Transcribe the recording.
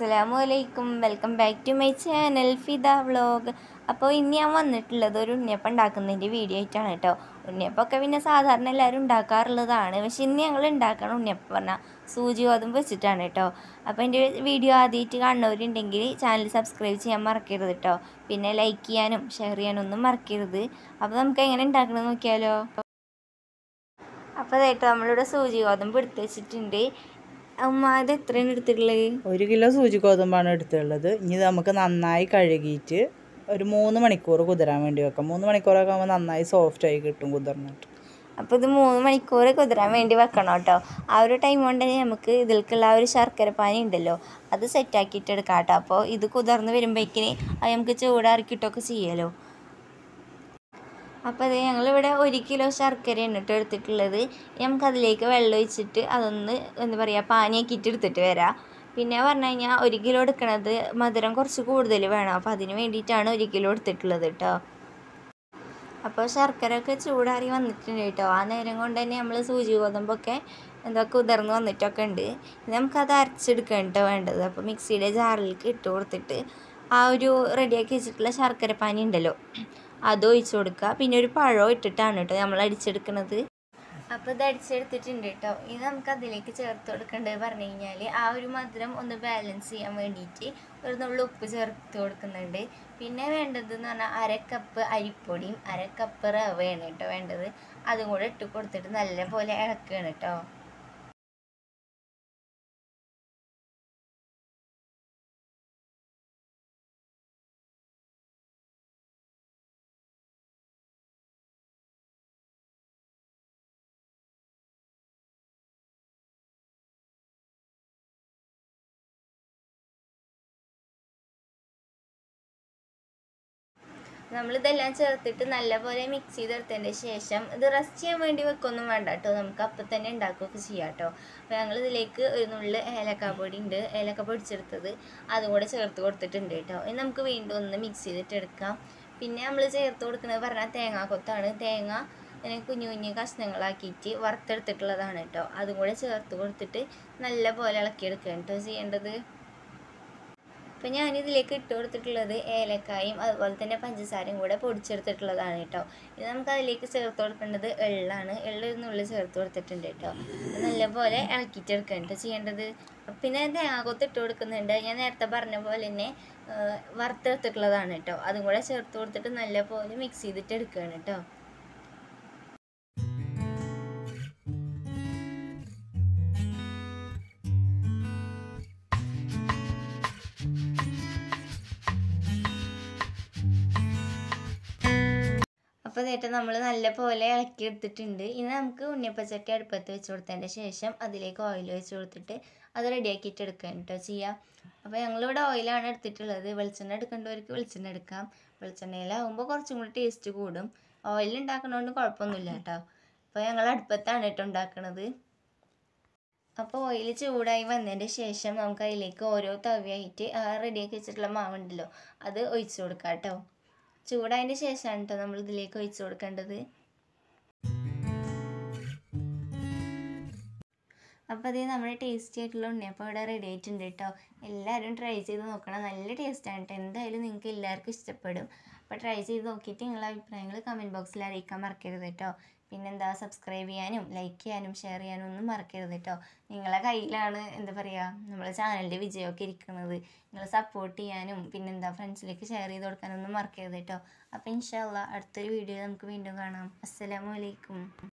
അസ്സലാമു അലൈക്കും welcome back to my channel Fida vlog അപ്പോൾ ഇന്ന് ഞാൻ വന്നിട്ടുള്ളത് ഒരു ഉണ്ണിയപ്പം ഉണ്ടാക്കുന്നതിൻ്റെ വീഡിയോ ആയിട്ടാണ് കേട്ടോ ഉണ്ണിയപ്പമൊക്കെ പിന്നെ സാധാരണ എല്ലാവരും ഉണ്ടാക്കാറുള്ളതാണ് പക്ഷെ ഇന്ന് ഞങ്ങൾ ഉണ്ടാക്കണ ഉണ്ണിയപ്പം പറഞ്ഞാൽ സൂചി ഗോതമ്പ് വെച്ചിട്ടാണ് കേട്ടോ അപ്പോൾ എൻ്റെ വീഡിയോ ആദ്യമായിട്ട് കാണുന്നവരുണ്ടെങ്കിൽ ചാനൽ സബ്സ്ക്രൈബ് ചെയ്യാൻ മറക്കരുത് കേട്ടോ പിന്നെ ലൈക്ക് ചെയ്യാനും ഷെയർ ചെയ്യാനും ഒന്നും മറക്കരുത് അപ്പോൾ നമുക്ക് എങ്ങനെ ഉണ്ടാക്കണം നോക്കിയാലോ അപ്പോൾ അതായിട്ട് നമ്മളിവിടെ സൂചി ഗോതമ്പ് എടുത്ത് വെച്ചിട്ടുണ്ട് അമ്മ ഇത് എത്രയാണ് എടുത്തിട്ടുള്ളത് ഒരു കിലോ സൂചി ഗോതമ്പാണ് എടുത്തുള്ളത് ഇനി ഇത് നമുക്ക് നന്നായി കഴുകിയിട്ട് ഒരു മൂന്ന് മണിക്കൂർ കുതിരാൻ വേണ്ടി വെക്കാം മൂന്ന് മണിക്കൂറൊക്കെ ആകുമ്പോൾ നന്നായി സോഫ്റ്റ് ആയി കിട്ടും കുതിർന്നിട്ട് അപ്പോൾ ഇത് മൂന്ന് മണിക്കൂർ കുതിരാൻ വേണ്ടി വെക്കണം കേട്ടോ ആ ഒരു ടൈം കൊണ്ട് തന്നെ നമുക്ക് ഇതിൽക്കുള്ള ആ ഒരു ശർക്കര പാനി ഉണ്ടല്ലോ അത് സെറ്റാക്കിയിട്ട് എടുക്കാം കേട്ടോ അപ്പോൾ ഇത് കുതിർന്ന് വരുമ്പോഴേക്കിന് അത് നമുക്ക് ചൂടാറിക്കിട്ടൊക്കെ ചെയ്യാലോ അപ്പോൾ അത് ഞങ്ങളിവിടെ ഒരു കിലോ ശർക്കരയാണ് കേട്ടോ എടുത്തിട്ടുള്ളത് നമുക്ക് അതിലേക്ക് വെള്ളം ഒഴിച്ചിട്ട് അതൊന്ന് എന്താ പറയുക പാനിയാക്കിയിട്ട് എടുത്തിട്ട് വരാം പിന്നെ പറഞ്ഞു കഴിഞ്ഞാൽ ഒരു കിലോ എടുക്കണത് മധുരം കുറച്ച് കൂടുതൽ വേണം അപ്പോൾ അതിന് വേണ്ടിയിട്ടാണ് ഒരു കിലോ എടുത്തിട്ടുള്ളത് കേട്ടോ അപ്പോൾ ശർക്കര ഒക്കെ ചൂടാറി വന്നിട്ടുണ്ട് കേട്ടോ ആ നേരം കൊണ്ട് തന്നെ നമ്മൾ സൂചി ഗോതമ്പൊക്കെ എന്താ കുതിർന്ന് വന്നിട്ടൊക്കെ ഉണ്ട് ഇനി നമുക്കത് അരച്ചെടുക്കണം കേട്ടോ വേണ്ടത് അപ്പോൾ മിക്സിയുടെ ജാറിലേക്ക് ഇട്ട് കൊടുത്തിട്ട് ആ ഒരു റെഡിയാക്കി വെച്ചിട്ടുള്ള ശർക്കര പാനി ഉണ്ടല്ലോ അത് ഒഴിച്ച് കൊടുക്കുക പിന്നെ ഒരു പഴം ഇട്ടിട്ടാണ് കേട്ടോ നമ്മൾ അടിച്ചെടുക്കുന്നത് അപ്പോൾ ഇത് അടിച്ചെടുത്തിട്ടുണ്ട് കേട്ടോ ഇത് നമുക്ക് അതിലേക്ക് ചേർത്ത് കൊടുക്കേണ്ടത് പറഞ്ഞു കഴിഞ്ഞാൽ ആ ഒരു മധുരം ഒന്ന് ബാലൻസ് ചെയ്യാൻ വേണ്ടിയിട്ട് ഒരു നുള്ളു ഉപ്പ് ചേർത്ത് കൊടുക്കുന്നുണ്ട് പിന്നെ വേണ്ടത് എന്ന് പറഞ്ഞാൽ അര കപ്പ് അരിപ്പൊടിയും അര കപ്പ് റവയാണ് കേട്ടോ വേണ്ടത് അതും കൂടെ ഇട്ട് കൊടുത്തിട്ട് നല്ലപോലെ ഇളക്കുകയാണ് കേട്ടോ നമ്മളിതെല്ലാം ചേർത്തിട്ട് നല്ലപോലെ മിക്സ് ചെയ്തെടുത്തതിൻ്റെ ശേഷം ഇത് റെസ്റ്റ് ചെയ്യാൻ വേണ്ടി വെക്കൊന്നും വേണ്ട കേട്ടോ നമുക്ക് അപ്പം തന്നെ ഉണ്ടാക്കുകയൊക്കെ ചെയ്യാം കേട്ടോ അപ്പോൾ ഞങ്ങൾ ഇതിലേക്ക് ഒരു നുള്ളിൽ ഏലക്കാപ്പൊടി ഉണ്ട് ഏലക്ക പൊടിച്ചെടുത്തത് അതും കൂടെ ചേർത്ത് കൊടുത്തിട്ടുണ്ട് കേട്ടോ ഇനി നമുക്ക് വീണ്ടും ഒന്ന് മിക്സ് ചെയ്തിട്ട് എടുക്കാം പിന്നെ നമ്മൾ ചേർത്ത് കൊടുക്കുന്നത് പറഞ്ഞാൽ തേങ്ങാക്കൊത്താണ് തേങ്ങ ഇങ്ങനെ കുഞ്ഞു കുഞ്ഞു കഷ്ണങ്ങളാക്കിയിട്ട് വറുത്തെടുത്തിട്ടുള്ളതാണ് കേട്ടോ അതും കൂടെ ചേർത്ത് കൊടുത്തിട്ട് നല്ലപോലെ ഇളക്കിയെടുക്കുകയാണ് കേട്ടോ ചെയ്യേണ്ടത് അപ്പോൾ ഞാനിതിലേക്ക് ഇട്ട് കൊടുത്തിട്ടുള്ളത് ഏലക്കായും അതുപോലെ തന്നെ പഞ്ചസാരയും കൂടെ പൊടിച്ചെടുത്തിട്ടുള്ളതാണ് കേട്ടോ ഇത് നമുക്ക് അതിലേക്ക് ചേർത്ത് കൊടുക്കേണ്ടത് എള്ളാണ് എള്ള് നുള്ളിൽ ചേർത്ത് കൊടുത്തിട്ടുണ്ട് കേട്ടോ നല്ലപോലെ ഇളക്കിയിട്ടെടുക്കണം കേട്ടോ ചെയ്യേണ്ടത് പിന്നെ തേങ്ങാക്കൊത്ത് ഇട്ട് കൊടുക്കുന്നുണ്ട് ഞാൻ നേരത്തെ പറഞ്ഞ പോലെ തന്നെ വറുത്തെടുത്തിട്ടുള്ളതാണ് കേട്ടോ അതും കൂടെ ചേർത്ത് കൊടുത്തിട്ട് നല്ലപോലെ മിക്സ് ചെയ്തിട്ട് എടുക്കുകയാണ് കേട്ടോ അപ്പോൾ നേട്ടം നമ്മൾ നല്ലപോലെ ഇളക്കി എടുത്തിട്ടുണ്ട് ഇനി നമുക്ക് ഉണ്ണിയപ്പച്ചട്ടി അടുപ്പത്ത് വെച്ച് കൊടുത്തതിൻ്റെ ശേഷം അതിലേക്ക് ഓയിൽ വെച്ച് കൊടുത്തിട്ട് അത് റെഡിയാക്കിയിട്ട് എടുക്കാൻ കേട്ടോ ചെയ്യാം അപ്പോൾ ഞങ്ങളിവിടെ ഓയിലാണ് എടുത്തിട്ടുള്ളത് വെളിച്ചെണ്ണ എടുക്കേണ്ടവർക്ക് വെളിച്ചെണ്ണ എടുക്കാം വെളിച്ചെണ്ണയിലാവുമ്പോൾ കുറച്ചും കൂടി ടേസ്റ്റ് കൂടും ഓയിൽ ഉണ്ടാക്കണോണ്ട് കുഴപ്പമൊന്നുമില്ല കേട്ടോ അപ്പോൾ ഞങ്ങൾ അടുപ്പത്താണ് കേട്ടോ ഉണ്ടാക്കണത് അപ്പോൾ ഓയിൽ ചൂടായി വന്നതിൻ്റെ ശേഷം നമുക്ക് അതിലേക്ക് ഓരോ തവിയായിട്ട് റെഡിയാക്കി വെച്ചിട്ടുള്ള മാവുണ്ടല്ലോ അത് ഒഴിച്ചു കൊടുക്കാം കേട്ടോ ചൂടായതിൻ്റെ ശേഷമാണ് കേട്ടോ നമ്മൾ ഇതിലേക്ക് ഒഴിച്ചു കൊടുക്കേണ്ടത് അപ്പോൾ അതേ നമ്മുടെ ടേസ്റ്റി ആയിട്ടുള്ള ഉണ്ണിയപ്പം ഇവിടെ റെഡി ആയിട്ടുണ്ട് കേട്ടോ എല്ലാവരും ട്രൈ ചെയ്ത് നോക്കണം നല്ല ടേസ്റ്റാണ് കേട്ടോ എന്തായാലും നിങ്ങൾക്ക് എല്ലാവർക്കും ഇഷ്ടപ്പെടും അപ്പോൾ ട്രൈ ചെയ്ത് നോക്കിയിട്ട് നിങ്ങളുടെ അഭിപ്രായങ്ങൾ കമൻറ്റ് ബോക്സിൽ അറിയിക്കാൻ മറക്കരുത് കേട്ടോ പിന്നെന്താ സബ്സ്ക്രൈബ് ചെയ്യാനും ലൈക്ക് ചെയ്യാനും ഷെയർ ചെയ്യാനും ഒന്നും മറക്കരുത് കേട്ടോ നിങ്ങളെ കയ്യിലാണ് എന്താ പറയുക നമ്മളെ ചാനലിൻ്റെ വിജയമൊക്കെ ഇരിക്കുന്നത് നിങ്ങൾ സപ്പോർട്ട് ചെയ്യാനും പിന്നെന്താ ഫ്രണ്ട്സിലേക്ക് ഷെയർ ചെയ്ത് കൊടുക്കാനൊന്നും മറക്കരുത് കേട്ടോ അപ്പോൾ ഇൻഷാല്ല അടുത്തൊരു വീഡിയോ നമുക്ക് വീണ്ടും കാണാം അസ്സലാമു അലൈക്കും